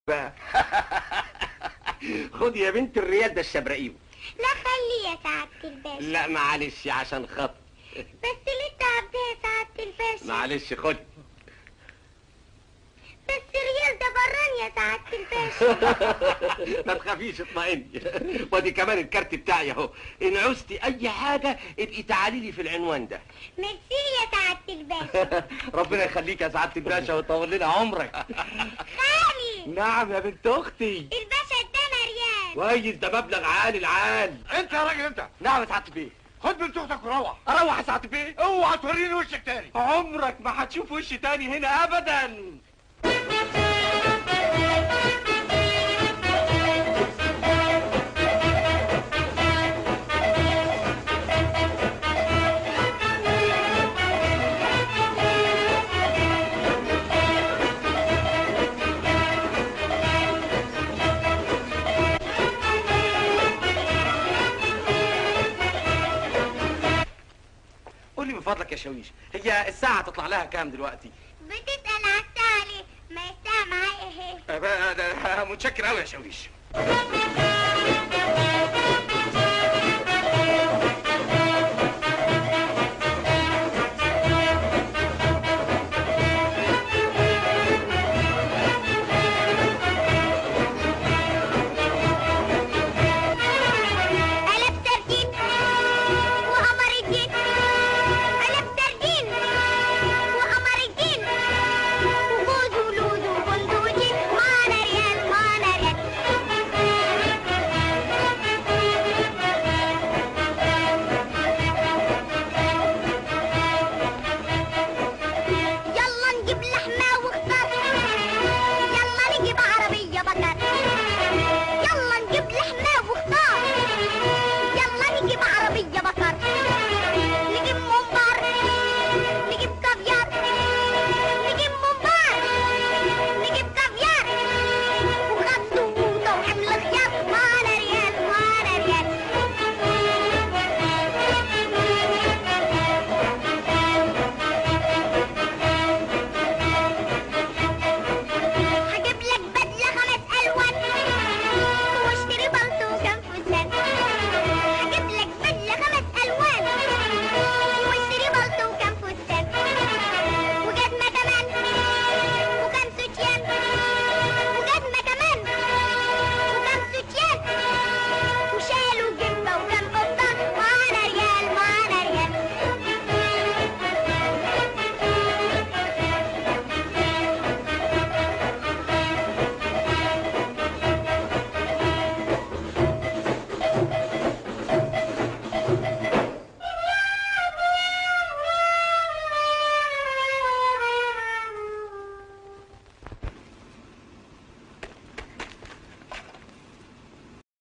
بقى خد يا بنت الريال ده الشبرقيم لا خليه يا سعادة الباشا لا معلش عشان خاطر بس ليه تعبت يا سعادة الباشا معلش خد بس ريال ده بران يا سعادة الباشا ما تخافيش اطمئني وادي كمان الكارت بتاعي اهو ان عوزتي اي حاجه ابقي تعالي لي في العنوان ده ميرسي يا سعادة الباشا ربنا يخليك يا سعاده الباشا ويطول لنا عمرك خالي نعم يا بنت اختي الباشا ادانا ريال كويس ده مبلغ عالي العال انت يا راجل انت نعم يا سعاده البيه خد بنت اختك وروح اروح يا سعاده البيه اوعى توريني وشك تاني عمرك ما هتشوف وشي تاني هنا ابدا قول لي من فضلك يا شاويش هي الساعة تطلع لها كام دلوقتي؟ بتسأل على الساعة ليه ما الساعة معايا اهي أه بقى ده متشكر قوي يا شاويش